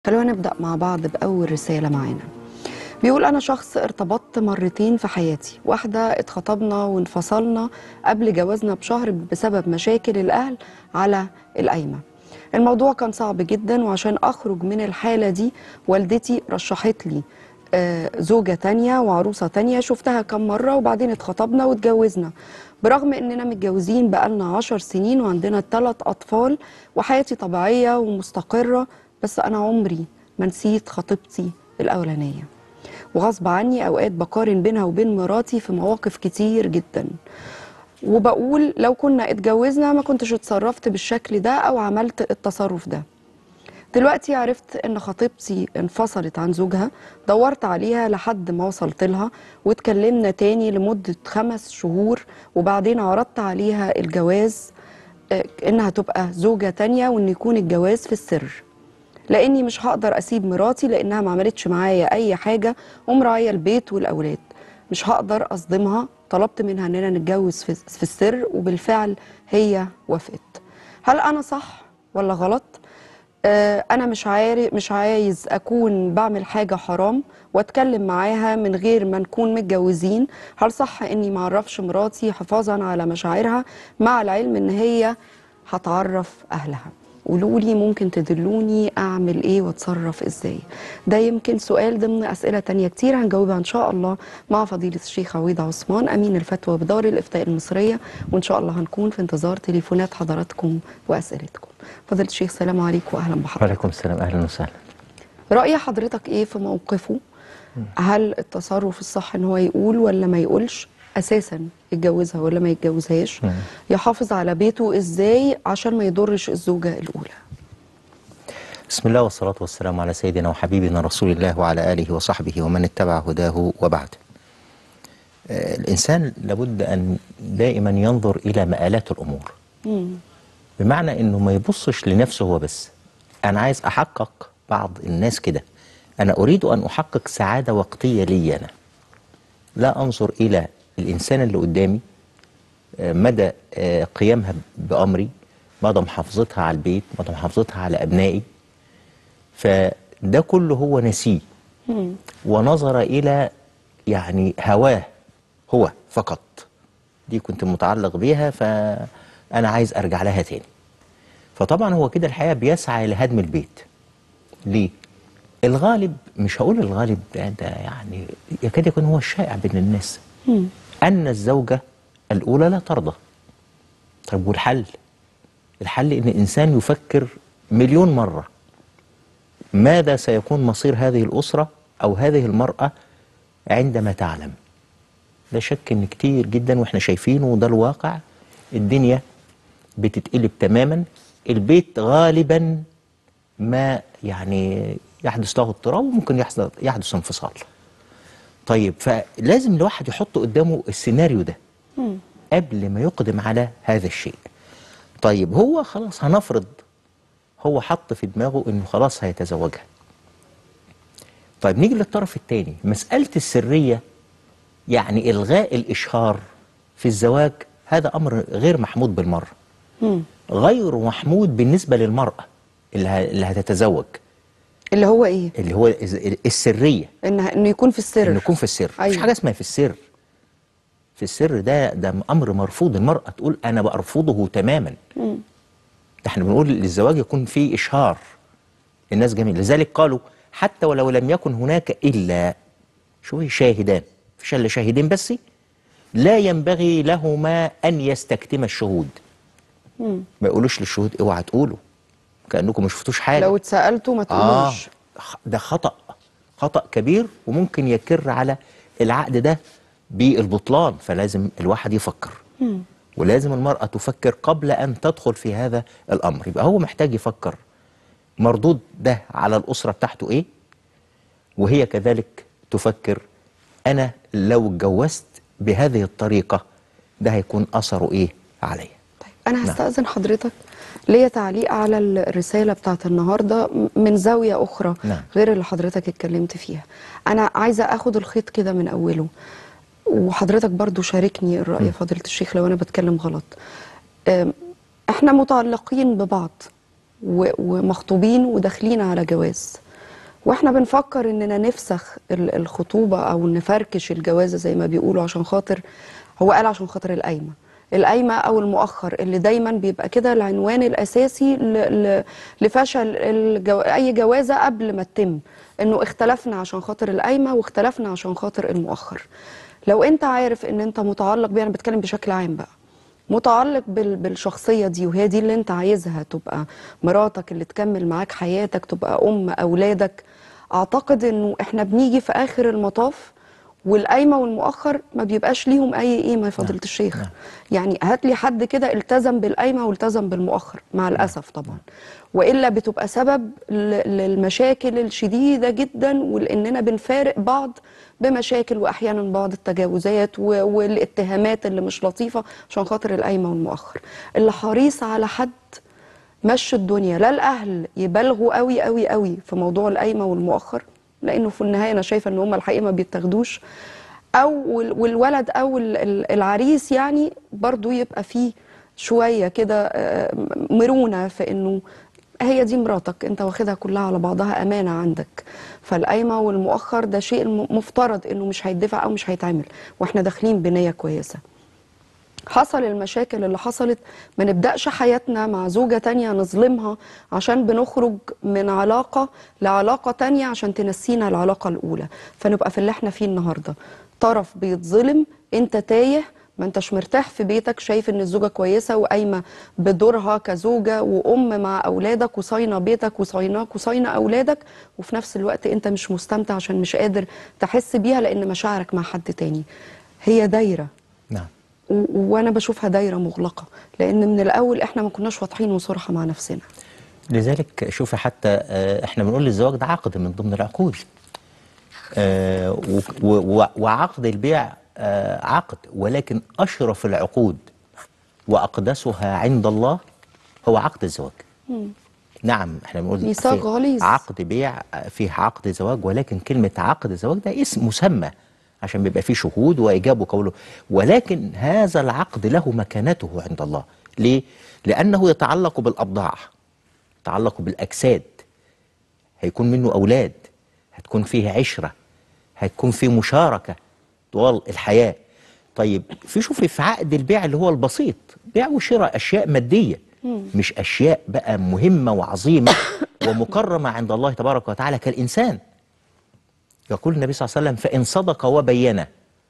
خلونا نبدأ مع بعض بأول رسالة معانا بيقول أنا شخص ارتبطت مرتين في حياتي واحدة اتخطبنا وانفصلنا قبل جوازنا بشهر بسبب مشاكل الأهل على القايمة الموضوع كان صعب جدا وعشان أخرج من الحالة دي والدتي رشحت لي آه، زوجة تانية وعروسة تانية شفتها كم مرة وبعدين اتخطبنا واتجوزنا برغم اننا متجوزين بقالنا عشر سنين وعندنا ثلاث اطفال وحياتي طبيعية ومستقرة بس انا عمري ما نسيت خطيبتي الاولانية وغصب عني اوقات بقارن بينها وبين مراتي في مواقف كتير جدا وبقول لو كنا اتجوزنا ما كنتش اتصرفت بالشكل ده او عملت التصرف ده دلوقتي عرفت ان خطيبتي انفصلت عن زوجها دورت عليها لحد ما وصلت لها واتكلمنا تاني لمدة خمس شهور وبعدين عرضت عليها الجواز آه، انها تبقى زوجة تانية وان يكون الجواز في السر لاني مش هقدر اسيب مراتي لانها ما عملتش معايا اي حاجة ومراعية البيت والاولاد مش هقدر اصدمها طلبت منها اننا نتجوز في في السر وبالفعل هي وافقت هل انا صح ولا غلط آه، انا مش عارف مش عايز اكون بعمل حاجه حرام واتكلم معاها من غير ما نكون متجوزين هل صح اني ما اعرفش مراتي حفاظا على مشاعرها مع العلم ان هي هتعرف اهلها قولوا لي ممكن تدلوني اعمل ايه واتصرف ازاي ده يمكن سؤال ضمن اسئله تانية كتير هنجاوبها ان شاء الله مع فضيله الشيخ عويضه عثمان امين الفتوى بدار الافتاء المصريه وان شاء الله هنكون في انتظار تليفونات حضراتكم واسئلتكم فضيله الشيخ سلام عليكم واهلا بحضرتك وعليكم السلام اهلا وسهلا رأي حضرتك ايه في موقفه هل التصرف الصح ان هو يقول ولا ما يقولش اساسا يتجوزها ولا ما يتجوزهاش مم. يحافظ على بيته ازاي عشان ما يضرش الزوجة الاولى بسم الله والصلاة والسلام على سيدنا وحبيبنا رسول الله وعلى آله وصحبه ومن اتبع هداه وبعد آه، الإنسان لابد أن دائما ينظر إلى مآلات الأمور مم. بمعنى أنه ما يبصش لنفسه هو بس أنا عايز أحقق بعض الناس كده أنا أريد أن أحقق سعادة وقتية لي أنا لا أنظر إلى الإنسان اللي قدامي آه، مدى آه، قيامها بأمري مدى محافظتها على البيت مدى محافظتها على أبنائي فده كله هو نسيه مم. ونظر إلى يعني هواه هو فقط دي كنت متعلق بيها فأنا عايز أرجع لها تاني فطبعا هو كده الحقيقة بيسعى لهدم البيت ليه؟ الغالب مش هقول الغالب ده, ده يعني يكاد يكون هو الشائع بين الناس مم. أن الزوجة الأولى لا ترضى طيب والحل؟ الحل إن الإنسان يفكر مليون مرة ماذا سيكون مصير هذه الأسرة أو هذه المرأة عندما تعلم لا شك إن كتير جدا وإحنا شايفينه وده الواقع الدنيا بتتقلب تماما البيت غالبا ما يعني يحدث له اضطراب وممكن يحدث يحدث انفصال طيب فلازم الواحد يحط قدامه السيناريو ده مم. قبل ما يقدم على هذا الشيء طيب هو خلاص هنفرض هو حط في دماغه انه خلاص هيتزوجها طيب نيجي للطرف الثاني مسألة السرية يعني إلغاء الإشهار في الزواج هذا أمر غير محمود بالمرة مم. غير محمود بالنسبة للمرأة اللي ه- اللي هتتزوج اللي هو ايه اللي هو الز- السرية انه انه يكون في السر انه يكون في السر أيوة. مفيش حاجه اسمها في السر في السر ده ده امر مرفوض المراه تقول انا برفضه تماما مم. ده احنا بنقول للزواج يكون فيه اشهار الناس جميل لذلك قالوا حتى ولو لم يكن هناك الا شوفي شاهدان مفيش الا شاهدين بس لا ينبغي لهما ان يستكتم الشهود مم. ما يقولوش للشهود اوعى تقولوا كانكم ما شفتوش حاجه لو اتسألته ما آه تقولوش خ- ده خطأ خطأ كبير وممكن يكر على العقد ده بالبطلان فلازم الواحد يفكر مم. ولازم المرأة تفكر قبل أن تدخل في هذا الأمر يبقى هو محتاج يفكر مردود ده على الأسرة بتاعته إيه وهي كذلك تفكر أنا لو اتجوزت بهذه الطريقة ده هيكون أثره إيه عليا طيب انا نعم. هستأذن حضرتك ليا تعليق على الرسالة بتاعت النهاردة م- من زاوية أخرى نعم. غير اللي حضرتك اتكلمت فيها أنا عايزة أخد الخيط كده من أوله وحضرتك برضو شاركني الرأي يا فضيلة الشيخ لو أنا بتكلم غلط أم، احنا متعلقين ببعض و- ومخطوبين وداخلين على جواز واحنا بنفكر اننا نفسخ ال- الخطوبه او نفركش الجوازه زي ما بيقولوا عشان خاطر هو قال عشان خاطر القايمه القايمه او المؤخر اللي دايما بيبقى كده العنوان الاساسي ل... ل... لفشل الجو... اي جوازه قبل ما تتم انه اختلفنا عشان خاطر القايمه واختلفنا عشان خاطر المؤخر لو انت عارف ان انت متعلق بيه انا بتكلم بشكل عام بقى متعلق بال- بالشخصية دي وهي دي اللي انت عايزها تبقى مراتك اللي تكمل معاك حياتك تبقى أم أولادك أعتقد إنه إحنا بنيجي في آخر المطاف والقايمة والمؤخر ما بيبقاش ليهم أي قيمة يا فضيلة الشيخ نعم. يعني هات لي حد كده التزم بالقايمة والتزم بالمؤخر مع الأسف طبعا وإلا بتبقى سبب ل- للمشاكل الشديدة جدا ولأننا بنفارق بعض بمشاكل وأحيانا بعض التجاوزات و- والاتهامات اللي مش لطيفة عشان خاطر القايمة والمؤخر اللي حريص على حد مشي الدنيا لا الأهل يبالغوا قوي قوي قوي في موضوع القايمة والمؤخر لأنه في النهاية أنا شايفة إن هم الحقيقة ما بيتاخدوش او وال- والولد او ال- ال- العريس يعني برضو يبقى فيه شويه كده آه، مرونه في انه هي دي مراتك انت واخدها كلها على بعضها امانه عندك فالقايمه والمؤخر ده شيء الم- مفترض انه مش هيدفع او مش هيتعمل واحنا داخلين بنيه كويسه حصل المشاكل اللي حصلت ما نبدأش حياتنا مع زوجة تانية نظلمها عشان بنخرج من علاقة لعلاقة تانية عشان تنسينا العلاقة الأولى فنبقى في اللي احنا فيه النهاردة طرف بيتظلم انت تايه ما انتش مرتاح في بيتك شايف ان الزوجة كويسة وقايمة بدورها كزوجة وأم مع أولادك وصاينة بيتك وصايناك وصاينة أولادك وفي نفس الوقت انت مش مستمتع عشان مش قادر تحس بيها لأن مشاعرك مع حد تاني هي دايرة نعم و- وانا بشوفها دايره مغلقه لان من الاول احنا ما كناش واضحين وصراحه مع نفسنا لذلك شوفي حتى آه، احنا بنقول الزواج ده عقد من ضمن العقود آه، و- و- وعقد البيع آه، عقد ولكن أشرف العقود وأقدسها عند الله هو عقد الزواج نعم احنا بنقول ميثاق في غليظ. عقد بيع آه، فيه عقد زواج ولكن كلمة عقد زواج ده اسم مسمى عشان بيبقى فيه شهود وإيجاب وقوله ولكن هذا العقد له مكانته عند الله ليه؟ لأنه يتعلق بالأبضاع يتعلق بالأجساد هيكون منه أولاد هتكون فيه عشرة هتكون فيه مشاركة طوال الحياة طيب في شوفي في عقد البيع اللي هو البسيط بيع وشراء أشياء مادية مش أشياء بقى مهمة وعظيمة ومكرمة عند الله تبارك وتعالى كالإنسان يقول النبي صلى الله عليه وسلم فإن صدق وبينا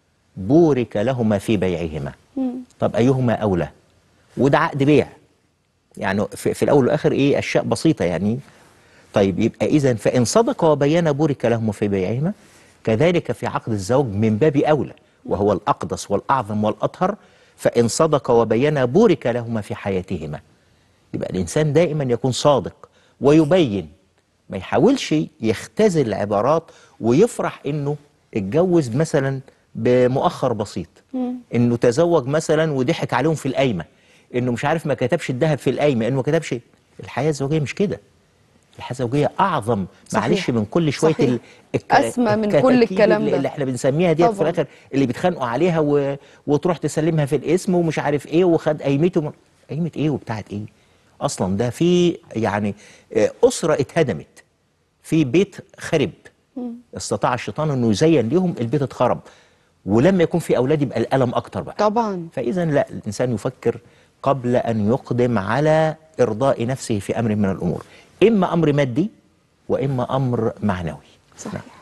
بورك لهما في بيعهما طب أيهما أولى وده عقد بيع يعني في, في الأول والآخر إيه أشياء بسيطة يعني طيب يبقى إذا فإن صدق وبين بورك لهما في بيعهما كذلك في عقد الزوج من باب أولى وهو الأقدس والأعظم والأطهر فإن صدق وبين بورك لهما في حياتهما يبقى الإنسان دائما يكون صادق ويبين ما يحاولش يختزل العبارات ويفرح إنه اتجوز مثلا بمؤخر بسيط إنه تزوج مثلا وضحك عليهم في القايمة إنه مش عارف ما كتبش الذهب في القايمة إنه ما كتبش الحياة الزوجية مش كده الحياة الزوجية أعظم صحيح. معلش من كل شوية صحيح. ال- الك- أسمى من كل الكتاكيت الكلام اللي, ده. اللي احنا بنسميها ديت في طبعاً. الآخر اللي بيتخانقوا عليها و... وتروح تسلمها في الاسم ومش عارف إيه وخد قيمته من... قيمة إيه وبتاعت إيه أصلا ده في يعني آه، أسرة اتهدمت في بيت خرب استطاع الشيطان انه يزين ليهم البيت اتخرب ولما يكون في اولاد يبقى الالم اكتر بقى طبعا فاذا لا الانسان يفكر قبل ان يقدم على ارضاء نفسه في امر من الامور اما امر مادي واما امر معنوي صحيح